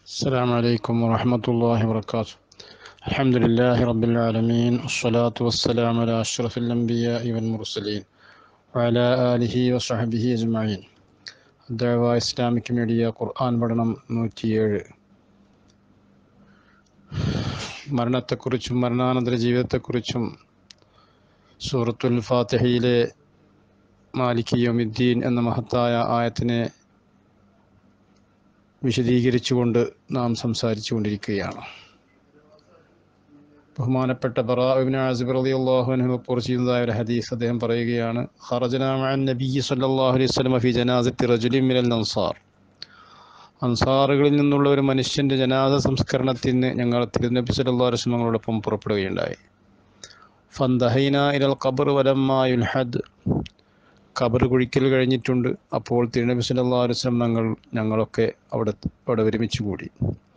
السلام عليكم ورحمة الله وبركاته الحمد لله رب العالمين والصلاة والسلام على أشرف الأنبياء والمرسلين وعلى آله وصحبه أجمعين الدعوة Islamic media ഖുർആൻ പഠനം നൂറ്റിയേഴ് മരണത്തെക്കുറിച്ചും മരണാനന്തര ജീവിതത്തെക്കുറിച്ചും സൂറത്തുൽ ഫാത്തിഹയിലെ മാലിക് യോമിദ്ദീൻ എന്ന മഹത്തായ ആയത്തിനെ വിശദീകരിച്ചുകൊണ്ട് നാം സംസാരിച്ചു കൊണ്ടിരിക്കുകയാണ് ബഹുമാനപ്പെട്ട ബറാബിൻ ആസിബ് റലി അള്ളാഹുവിനെ റിപ്പോർട്ട് ചെയ്യുന്നതായ ഒരു ഹദീസ് അദ്ദേഹം പറയുകയാണ് ഖറജനാൻ നബി സല്ലല്ലാഹു അലൈഹി വസല്ലം ഫി ജനാസത്തി റജുലിൻ മിനൽ അൻസാർ അൻസാറുകളിൽ നിന്നുള്ള ഒരു മനുഷ്യൻ്റെ ജനാസ സംസ്കരണത്തിന് ഞങ്ങൾ തിരുനബി സല്ലല്ലാഹു അലൈഹി വസല്ലമയോടൊപ്പം പുറപ്പെടുകയുണ്ടായി ഫന്തഹൈന ഇലൽ ഖബർ വലമ്മ യുൽഹദ് ഖബർ കുഴിക്കൽ കഴിഞ്ഞിട്ടുണ്ട് അപ്പോൾ തിരുനബി സല്ലല്ലാഹു അലൈഹി വസല്ലം ഞങ്ങൾ ഞങ്ങളൊക്കെ അവിടെ അവിടെ ഒരുമിച്ച് കൂടി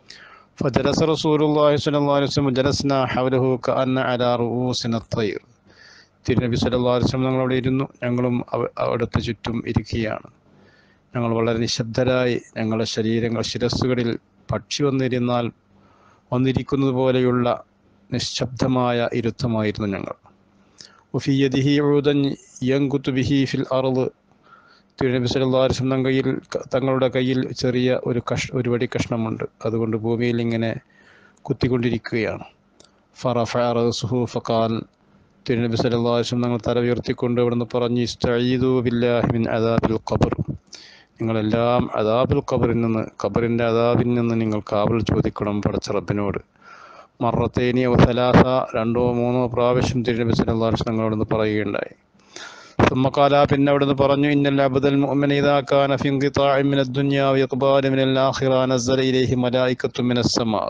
ഫജലസ റസൂലുള്ളാഹി സ്വല്ലല്ലാഹു അലൈഹി വസല്ലം ജലസ്ന ഹവലഹു കഅന്ന അലാ റൂസിന തൈർ തിരുനബി സല്ലല്ലാഹു അലൈഹി വസല്ലം ഞങ്ങൾ അവിടെ ഇരുന്നു ഞങ്ങളും അവിടുത്തെ ചുറ്റും ഇരിക്കുകയാണ് ഞങ്ങൾ വളരെ നിശബ്ദരായി ഞങ്ങളുടെ ശരീരങ്ങൾ ശിരസ്സുകളിൽ പക്ഷി വന്നിരുന്നാൽ വന്നിരിക്കുന്നത് പോലെയുള്ള നിശബ്ദമായ ഇരുത്തമായിരുന്നു ഞങ്ങൾ വഫിയദിഹി ഊദൻ യങ്കുത്തു ബിഹി ഫിൽ അറുള് തിരുനബി സല്ലല്ലാഹു അലൈഹി വസല്ലം കയ്യിൽ തങ്ങളുടെ കയ്യിൽ ചെറിയ ഒരു കഷ് ഒരു വടി കഷ്ണമുണ്ട് അതുകൊണ്ട് ഭൂമിയിൽ ഇങ്ങനെ കുത്തിക്കൊണ്ടിരിക്കുകയാണ് ഫറഫ റസുഹു ഫഖാൽ തിരുനബി സല്ലല്ലാഹു അലൈഹി വസല്ലം തങ്ങൾ തല ഉയർത്തിക്കൊണ്ട് അവിടുന്ന് പറഞ്ഞു ഇസ്തഈദു ബില്ലാഹി മിൻ അദാബിൽ ഖബർ നിങ്ങളെല്ലാം അദാബുൽ ഖബറിൽ നിന്ന് ഖബറിൻ്റെ അദാബിൽ നിന്ന് നിങ്ങൾ കാവൽ ചോദിക്കണം പടച്ച റബ്ബിനോട് മറത്തേനി സലാസ രണ്ടോ മൂന്നോ പ്രാവശ്യം തിരുനബി സല്ലല്ലാഹു അലൈഹി വസല്ലം അവിടുന്ന് പറയുകയുണ്ടായി സുമ്മക്കാല പിന്നെ അവിടുന്ന് പറഞ്ഞു ഇന്നൽ അബ്ദൽ മുഅ്മിന ഇദാ കാന ഫി ഇൻഖിതാഇ മിന ദുനിയ വഇഖ്ബാലി മിനൽ ആഖിറ നസല ഇലൈഹി മലായികത്തു മിനസ് സമാ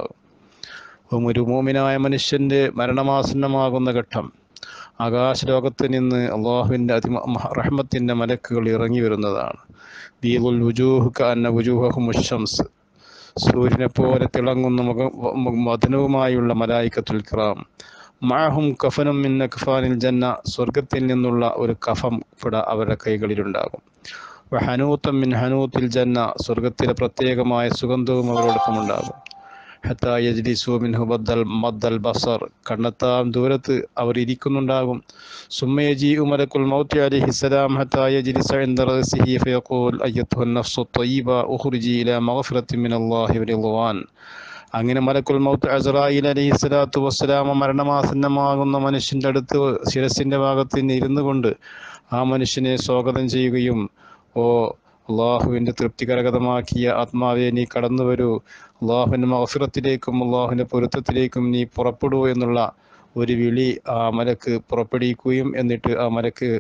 ഒരു മുഅ്മിനായ മനുഷ്യന്റെ മരണമാസന്നമാകുന്ന ഘട്ടം ആകാശലോകത്ത് നിന്ന് അള്ളാഹുവിൻ്റെ അതി റഹ്മത്തിൻ്റെ മലക്കുകൾ ഇറങ്ങി വരുന്നതാണ് ബീലുൽ വുജൂഹ് കഅന്ന വുജൂഹഹും മുഷംസ് സൂര്യനെ പോലെ തിളങ്ങുന്ന മുഖ മദനവുമായുള്ള മലായിക്കത്തുൽ കിറാം മാഹും കഫനും മിന്ന കഫാനിൽ ജന്ന സ്വർഗത്തിൽ നിന്നുള്ള ഒരു കഫം പിട അവരുടെ കൈകളിലുണ്ടാകും ഹനൂത്തം മിൻ ഹനൂത്തിൽ ജന്ന സ്വർഗത്തിലെ പ്രത്യേകമായ സുഗന്ധവും അവരോടൊപ്പം ഉണ്ടാകും ഹത്താ യജ്ലിസു മിൻഹു ബദ്ദൽ മദ്ദൽ ബസർ കണ്ണെത്താം ദൂരത്ത് അവർ ഇരിക്കുന്നുണ്ടാകും സുമ്മയജി ഉമലക്കുൽ മൗത്തി അലിഹിസ്സലാം ഹത്താ യജ്ലിസ ഇൻദ റസിഹി ഫയഖൂൽ അയ്യത്തുഹ നഫ്സു ത്വയ്യിബ ഉഖ്റുജി ഇലാ മഗ്ഫിറത്തി മിനല്ലാഹി വറിദ്വാൻ അങ്ങനെ മലക്കുൽ മൗത്ത് അസറായിൽ അലൈഹി സ്വലാത്തു വസ്സലാമ മരണമാസന്നമാകുന്ന മനുഷ്യൻ്റെ അടുത്ത് ശിരസിൻ്റെ ഭാഗത്ത് നിന്ന് ഇരുന്നു കൊണ്ട് ആ മനുഷ്യനെ സ്വാഗതം ചെയ്യുകയും ഓ അള്ളാഹുവിൻ്റെ തൃപ്തി കരഗതമാക്കിയ ആത്മാവെ നീ കടന്നു വരൂ അള്ളാഹുവിൻ്റെ മഹഫിറത്തിലേക്കും അള്ളാഹുവിൻ്റെ പൊരുത്തത്തിലേക്കും നീ പുറപ്പെടൂ എന്നുള്ള ഒരു വിളി ആ മലക്ക് പുറപ്പെടുവിക്കുകയും എന്നിട്ട് ആ മലക്ക്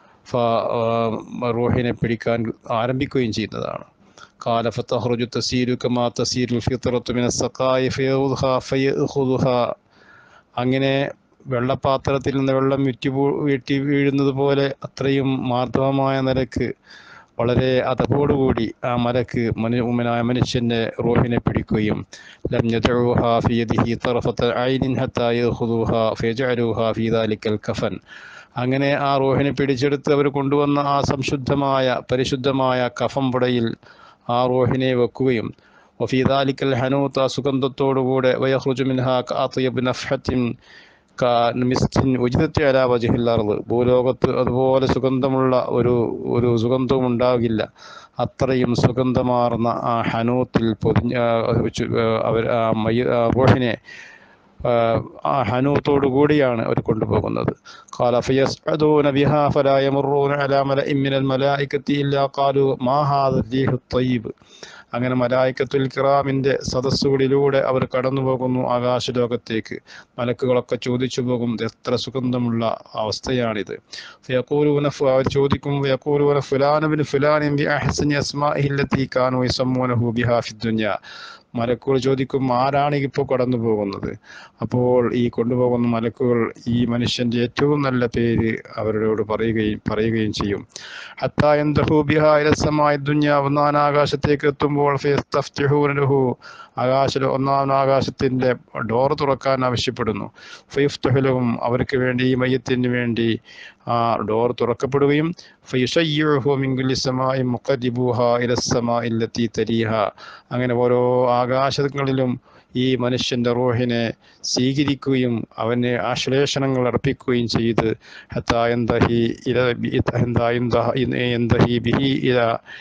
റൂഹിനെ പിടിക്കാൻ ആരംഭിക്കുകയും ചെയ്യുന്നതാണ് قال فتخرج تسير كما تسير الفطرة من السقاء فيأخذها فيأخذها അങ്ങനെ വെള്ളപാത്രത്തിൽ നിന്ന് വെള്ളം വിറ്റി വീട്ടി വീഴുന്നത് പോലെ അത്രയും മാർദ്ദവമായ നിലക്ക് വളരെ അതപോടുകൂടി ആ മലക്ക് മനു ഉമ്മനായ മനുഷ്യൻ്റെ റൂഹിനെ പിടിക്കുകയും ലം യദഉഹാ ഫി യദിഹി തറഫത ഐനിൻ ഹത്താ യഖുദുഹാ ഫയജഅലുഹാ ഫീ ദാലിക്കൽ കഫൻ അങ്ങനെ ആ റൂഹിനെ പിടിച്ചെടുത്ത് അവർ കൊണ്ടുവന്ന ആ സംശുദ്ധമായ പരിശുദ്ധമായ കഫം പുടയിൽ ആ റൂഹിനെ വെക്കുകയും വഫീദാലിക്കൽ ഹനൂത്ത സുഗന്ധത്തോടുകൂടെ വയഹ്റുജു മിൻഹാ കാത്തയബ് നഫ്ഹത്തിൻ മിസ്റ്റിൻ ഉചിതത്തെ അലാ വജഹില്ലാറുള്ളത് ഭൂലോകത്ത് അതുപോലെ സുഗന്ധമുള്ള ഒരു ഒരു സുഗന്ധവും ഉണ്ടാകില്ല അത്രയും സുഗന്ധമാർന്ന ആ ഹനൂത്തിൽ പൊതിഞ്ഞ അവർ ആ മയ്യ റോഹിനെ ആ ഹനൂത്തോടു കൂടിയാണ് അവർ കൊണ്ടുപോകുന്നത് قال فيسعدون بها فلا يمرون على ملأ من الملائكة إلا قالوا ما هذا الريح الطيب അങ്ങനെ മലായിക്കത്തുൽ കിറാമിൻ്റെ സദസ്സുകളിലൂടെ അവർ കടന്നു പോകുന്നു ആകാശലോകത്തേക്ക് മലക്കുകളൊക്കെ ചോദിച്ചു പോകും എത്ര സുഗന്ധമുള്ള അവസ്ഥയാണിത് ഫയക്കൂലൂന അവർ ചോദിക്കും ഫയക്കൂലൂന ഫുലാനുബിൻ ഫുലാനിൻ ബി അഹ്സനി അസ്മാഇല്ലത്തി കാനു യസമ്മൂനഹു ബിഹാ ഫിദ്ദുനിയ മലക്കുകൾ ചോദിക്കും ആരാണ് ഇപ്പോൾ കടന്നു പോകുന്നത് അപ്പോൾ ഈ കൊണ്ടുപോകുന്ന മലക്കുകൾ ഈ മനുഷ്യന്റെ ഏറ്റവും നല്ല പേര് അവരോട് പറയുകയും പറയുകയും ചെയ്യും ഹത്തായന്തഹൂബിഹായ ദുഞ്ഞ ഒന്നാം ആകാശത്തേക്ക് എത്തുമ്പോൾ ആകാശ ഒന്നാം ആകാശത്തിന്റെ ഡോർ തുറക്കാൻ ആവശ്യപ്പെടുന്നു ഫൈഫ്തഹലും അവർക്ക് വേണ്ടി ഈ മയ്യത്തിന് വേണ്ടി ആ ഡോർ തുറക്കപ്പെടുകയും ഫയുഷയ്യുഹു മിൻ കുല്ലി സമാഇൻ മുഖരിബുഹ ഇല സമാഇ ലത്തി തരീഹ അങ്ങനെ ഓരോ ആകാശങ്ങളിലും ഈ മനുഷ്യന്റെ റൂഹിനെ സ്വീകരിക്കുകയും അവന് ആശ്ലേഷണങ്ങൾ അർപ്പിക്കുകയും ചെയ്ത് ഹത്താ യന്തഹി ഇല ഹത്താ യന്തഹ- യന്തഹി ബിഹി ഇല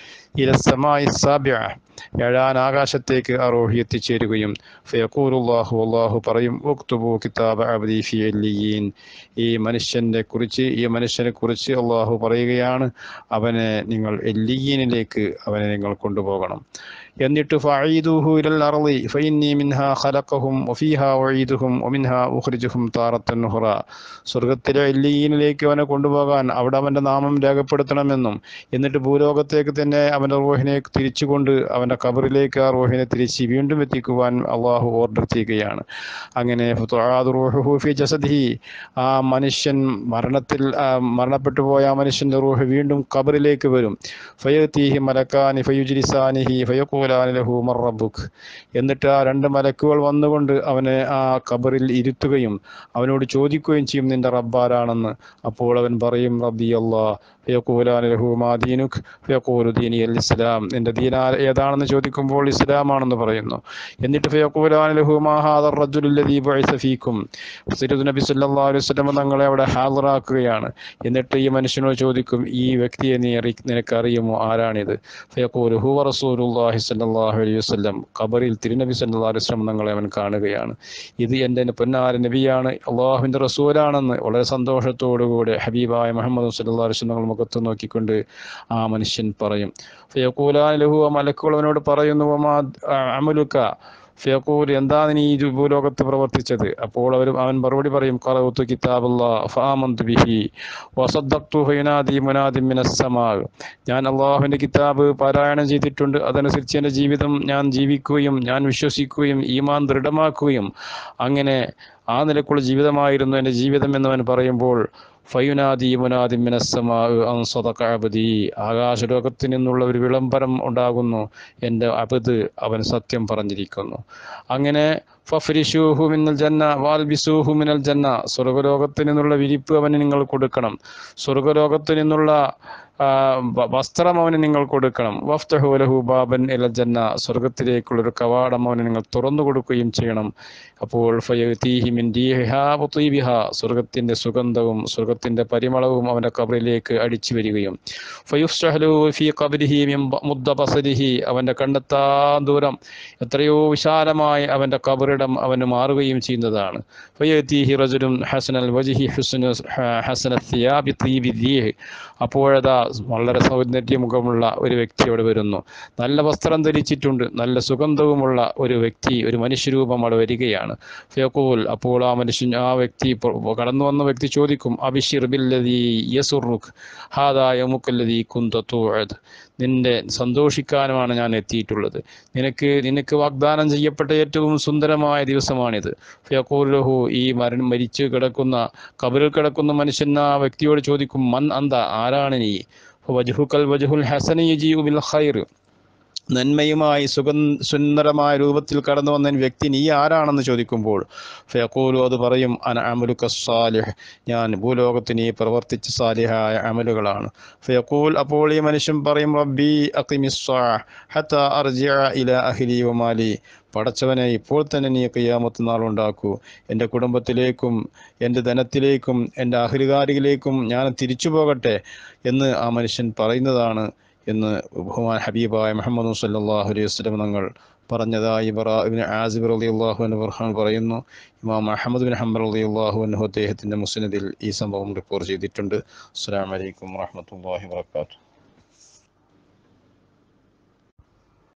ഇല സമായി സാബ്യ ഏഴാൻ ആകാശത്തേക്ക് ആ റൂഹി എത്തിച്ചേരുകയും ഫയക്കൂറുല്ലാഹു അള്ളാഹു പറയും ഉക്തുബു കിതാബ അബ്ദി ഫി അല്ലിയീൻ ഈ മനുഷ്യന്റെ കുറിച്ച് ഈ മനുഷ്യനെ കുറിച്ച് അള്ളാഹു പറയുകയാണ് അവനെ നിങ്ങൾ എല്ലിയീനിലേക്ക് അവനെ നിങ്ങൾ കൊണ്ടുപോകണം എന്നിട്ട് ഫഈദുഹു ഇലൽ അർളി ഫഇന്നി മിൻഹാ ഖലഖഹും വഫീഹാ ഉഈദുഹും വമിൻഹാ ഉഖ്രിജുഹും താറത്തൻ ഉഖ്റ സ്വർഗ്ഗത്തിലെ എല്ലിയീനിലേക്ക് അവനെ കൊണ്ടുപോകാൻ അവിടെ അവന്റെ നാമം രേഖപ്പെടുത്തണമെന്നും എന്നിട്ട് ഭൂലോകത്തേക്ക് തന്നെ അവന്റെ റൂഹിനെ തിരിച്ചുകൊണ്ട് അവന്റെ ഖബറിലേക്ക് ആ റൂഹിനെ തിരിച്ച് വീണ്ടും എത്തിക്കുവാൻ അള്ളാഹു ഓർഡർ ചെയ്യുകയാണ് അങ്ങനെ ഫതുആദു റൂഹുഹു ഫി ജസദിഹി ആ മനുഷ്യൻ മരണത്തിൽ ആ, മരണപ്പെട്ടു പോയ ആ മനുഷ്യന്റെ റൂഹ് വീണ്ടും ഖബറിലേക്ക് വരും ഫയത്തീഹി മലക്കാനി ഫയുജിലിസാനിഹി ഫയഖൂലാനി ലഹു മർ റബ്ബുക് എന്നിട്ട് ആ രണ്ട് മലക്കുകൾ വന്നുകൊണ്ട് അവനെ ആ ഖബറിൽ ഇരുത്തുകയും അവനോട് ചോദിക്കുകയും ചെയ്യും നിന്റെ റബ്ബാരാണെന്ന് അപ്പോൾ അവൻ പറയും റബ്ബി അല്ലാ ഫയഖൂലാനി ലഹു മാ ദീനുക് ഫയഖൂലു ദീനി അൽ ഇസ്ലാം നിന്റെ ദീന ഏതാണെന്ന് ചോദിക്കുമ്പോൾ ഇസ്ലാമാണെന്ന് പറയുന്നു എന്നിട്ട് ഫയഖൂലാനി ലഹു മാ ഹാദർ റജുൽ ലദീ ബുഇസ ഫീക്കും സയ്യിദ് നബി സല്ലല്ലാഹു അലൈഹി വസല്ലം തങ്ങളെ അവിടെ ഹാജറാക്കുകയാണ് എന്നിട്ട് ഈ മനുഷ്യനോട് ചോദിക്കും ഈ വ്യക്തിയെ നീ അറി നിനക്ക് അറിയുമോ ആരാണിത് ഫയഖൂലു ഹുവ റസൂലുള്ളാഹി സ്വല്ലല്ലാഹു അലൈഹി വസല്ലം ഖബറിൽ തിരുനബി സല്ലല്ലാഹു അലൈഹി വസല്ലം തങ്ങളെ അവൻ കാണുകയാണ് ഇത് എൻ്റെ പൊന്നാര നബിയാണ് അള്ളാഹുവിൻ്റെ റസൂലാണെന്ന് വളരെ സന്തോഷത്തോടുകൂടെ ഹബീബായ മുഹമ്മദ് സല്ലല്ലാഹു അലൈഹി വസല്ലം തങ്ങൾ മുഖത്ത് നോക്കിക്കൊണ്ട് ആ മനുഷ്യൻ പറയും ഫയഖൂലാൻ ലഹു ആ മലക്കുകൾ അവനോട് പറയുന്നു വമാ അമലുക ഫയഖൂൽ എന്താണ് നീ ഈ ഭൂലോകത്ത് പ്രവർത്തിച്ചത് അപ്പോൾ അവർ അവൻ മറുപടി പറയും ഖറഅതു കിതാബല്ലാ ഫആമന്തു ബിഹി വസദ്ദഖ്തു ഹുനാദി മുനാദി മിനസ് സമാ ഞാൻ അള്ളാഹുവിൻ്റെ കിതാബ് പാരായണം ചെയ്തിട്ടുണ്ട് അതനുസരിച്ച് എൻ്റെ ജീവിതം ഞാൻ ജീവിക്കുകയും ഞാൻ വിശ്വസിക്കുകയും ഈമാൻ ദൃഢമാക്കുകയും അങ്ങനെ ആ നിലക്കുള്ള ജീവിതമായിരുന്നു എൻ്റെ ജീവിതം എന്നവൻ പറയുമ്പോൾ ഫയുനാദി മുനാദി മിനസ്സമാ അബ്ദി ആകാശലോകത്ത് നിന്നുള്ള ഒരു വിളംബരം ഉണ്ടാകുന്നു എൻ്റെ അബദ് അവൻ സത്യം പറഞ്ഞിരിക്കുന്നു അങ്ങനെ ഫഫ്രിഷൂഹു മിനൽ ജന്ന വാൽബിസൂഹു മിനൽ ജന്ന സ്വർഗലോകത്ത് നിന്നുള്ള വിരിപ്പ് അവന് നിങ്ങൾ കൊടുക്കണം സ്വർഗലോകത്ത് നിന്നുള്ള ആ, വ- വസ്ത്രം അവന് നിങ്ങൾ കൊടുക്കണം വഫ്തഹു ലഹു ബാബൻ ഇല ജന്ന സ്വർഗത്തിലേക്കുള്ള ഒരു കവാടം അവന് നിങ്ങൾ തുറന്നു കൊടുക്കുകയും ചെയ്യണം അപ്പോൾ ഫയതീഹി മിൻ ദീഹിഹാ വതീബിഹാ സ്വർഗത്തിന്റെ സുഗന്ധവും സ്വർഗത്തിന്റെ പരിമളവും അവന്റെ കബറിലേക്ക് അടിച്ചു വരികയും ഫയുഫ്സഹലു ഫീ ഖബരിഹി മിൻ ബ- മുദ്ദ ബസരിഹി അവന്റെ കണ്ണെത്താ ദൂരം എത്രയോ വിശാലമായി അവന്റെ കബറിടം അവന് മാറുകയും ചെയ്യുന്നതാണ് ഫയതീഹി റജുലും ഹസനൽ വജിഹി ഹുസ്നു ഹസന സിയാബി തീബി ദീഹ് അപ്പോഴതാ വളരെ സൗന്ദര്യമുഖമുള്ള ഒരു വ്യക്തി അവിടെ വരുന്നു നല്ല വസ്ത്രം ധരിച്ചിട്ടുണ്ട് നല്ല സുഗന്ധവുമുള്ള ഒരു വ്യക്തി ഒരു മനുഷ്യരൂപം അവിടെ വരികയാണ് ഫയഖൂൽ അപ്പോൾ ആ മനുഷ്യൻ ആ വ്യക്തി പൊ- കടന്നു വന്ന വ്യക്തി ചോദിക്കും അബിഷിർ ബില്ലദീ യസുറുഖ് ഹാദാ യമുക്കല്ലദീ കുന്ത തൂഅദ് നിന്റെ സന്തോഷിക്കാനുമാണ് ഞാൻ എത്തിയിട്ടുള്ളത് നിനക്ക് നിനക്ക് വാഗ്ദാനം ചെയ്യപ്പെട്ട ഏറ്റവും സുന്ദരമായ ദിവസമാണിത് ഫയഖൂലുഹു ഈ മരണം മരിച്ചു കിടക്കുന്ന കബറിൽ കിടക്കുന്ന മനുഷ്യൻ ആ വ്യക്തിയോട് ചോദിക്കും മൻ അന്ത ആരാണ് നീ വജുഹുക്കൽ വജുഹുൽ ഹസനി യജീഉ ബിൽ ഖൈർ നന്മയുമായി സുഗം സുന്ദരമായ രൂപത്തിൽ കടന്നു വന്ന വ്യക്തി നീ ആരാണെന്ന് ചോദിക്കുമ്പോൾ ഫയഖൂലു അത് പറയും അന അമലുക സാലിഹ് ഞാൻ ഭൂലോകത്ത് നീ പ്രവർത്തിച്ച സാലിഹായ അമലുകളാണ് ഫയഖൂൽ അപ്പോൾ ഈ മനുഷ്യൻ പറയും റബ്ബി അഖിമിസ്സാ ഹത്ത അർജിഅ ഇല അഹ്ലി വമാലി പടച്ചവനെ ഇപ്പോൾ തന്നെ നീ കയ്യാമത്ത് നാളുണ്ടാക്കൂ എൻ്റെ കുടുംബത്തിലേക്കും എൻ്റെ ധനത്തിലേക്കും എൻ്റെ അഹ്ലുകാരികളിലേക്കും ഞാൻ തിരിച്ചു പോകട്ടെ എന്ന് ആ മനുഷ്യൻ പറയുന്നതാണ് എന്ന് ബഹുമാൻ ഹബീബായ മുഹമ്മദ് സല്ലല്ലാഹു അലൈഹി വസല്ലം തങ്ങൾ പറഞ്ഞതായി ബറാ ഇബ്നു ആസിബ് റളിയല്ലാഹു അൻഹു ബർഹാൻ പറയുന്നു ഇമാം അഹമ്മദ് ബിൻ ഹംബർ റളിയല്ലാഹു അൻഹു അദ്ദേഹത്തിൻ്റെ മുസ്നദിൽ ഈ സംഭവം റിപ്പോർട്ട് ചെയ്തിട്ടുണ്ട് അസ്സലാമു അലൈക്കും വറഹ്മത്തുള്ളാഹി വബറകാതുഹു